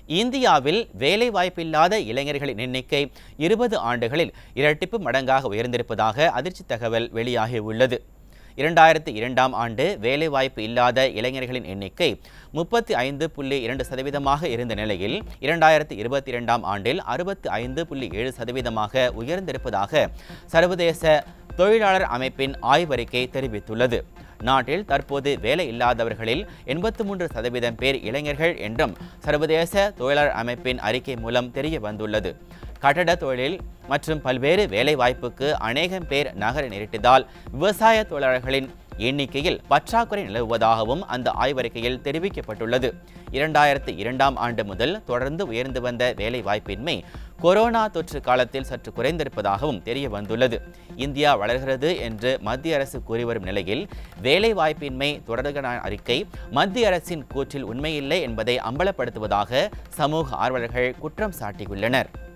இந்தியாவில் வேலைவாய்ப்பில்லாத இளைஞர்களின் எண்ணிக்கை இருபது ஆண்டுகளில் இரட்டிப்பு மடங்காக உயர்ந்திருப்பதாக அதிர்ச்சி தகவல் வெளியாகியுள்ளது இரண்டாயிரத்தி இரண்டாம் ஆண்டு வேலைவாய்ப்பு இல்லாத இளைஞர்களின் எண்ணிக்கை முப்பத்தி ஐந்து புள்ளி இரண்டு சதவீதமாக இருந்த நிலையில் இரண்டாயிரத்தி இருபத்தி இரண்டாம் ஆண்டில் அறுபத்தி ஐந்து புள்ளி ஏழு சதவீதமாக உயர்ந்திருப்பதாக சர்வதேச தொழிலாளர் அமைப்பின் ஆய்வறிக்கை தெரிவித்துள்ளது நாட்டில் தற்போது வேலை இல்லாதவர்களில் எண்பத்து மூன்று சதவீதம் பேர் இளைஞர்கள் என்றும் சர்வதேச தொழிலாளர் அமைப்பின் அறிக்கை மூலம் தெரிய வந்துள்ளது கட்டட தொழில் மற்றும் பல்வேறு வேலை வாய்ப்புக்கு அநேகம் பேர் நகர நேரிட்டதால் விவசாய தொழிலாளர்களின் எண்ணிக்கையில் பற்றாக்குறை நிலவுவதாகவும் அந்த ஆய்வறிக்கையில் தெரிவிக்கப்பட்டுள்ளது இரண்டாயிரத்து இரண்டாம் ஆண்டு முதல் தொடர்ந்து உயர்ந்து வந்த வேலை வாய்ப்பின்மை கொரோனா தொற்று காலத்தில் சற்று குறைந்திருப்பதாகவும் தெரிய வந்துள்ளது இந்தியா வளர்கிறது என்று மத்திய அரசு கூறி வரும் நிலையில் வேலை வாய்ப்பின்மை தொடர்பான அறிக்கை மத்திய அரசின் கூற்றில் உண்மையில்லை என்பதை அம்பலப்படுத்துவதாக சமூக ஆர்வலர்கள் குற்றம் சாட்டியுள்ளனர்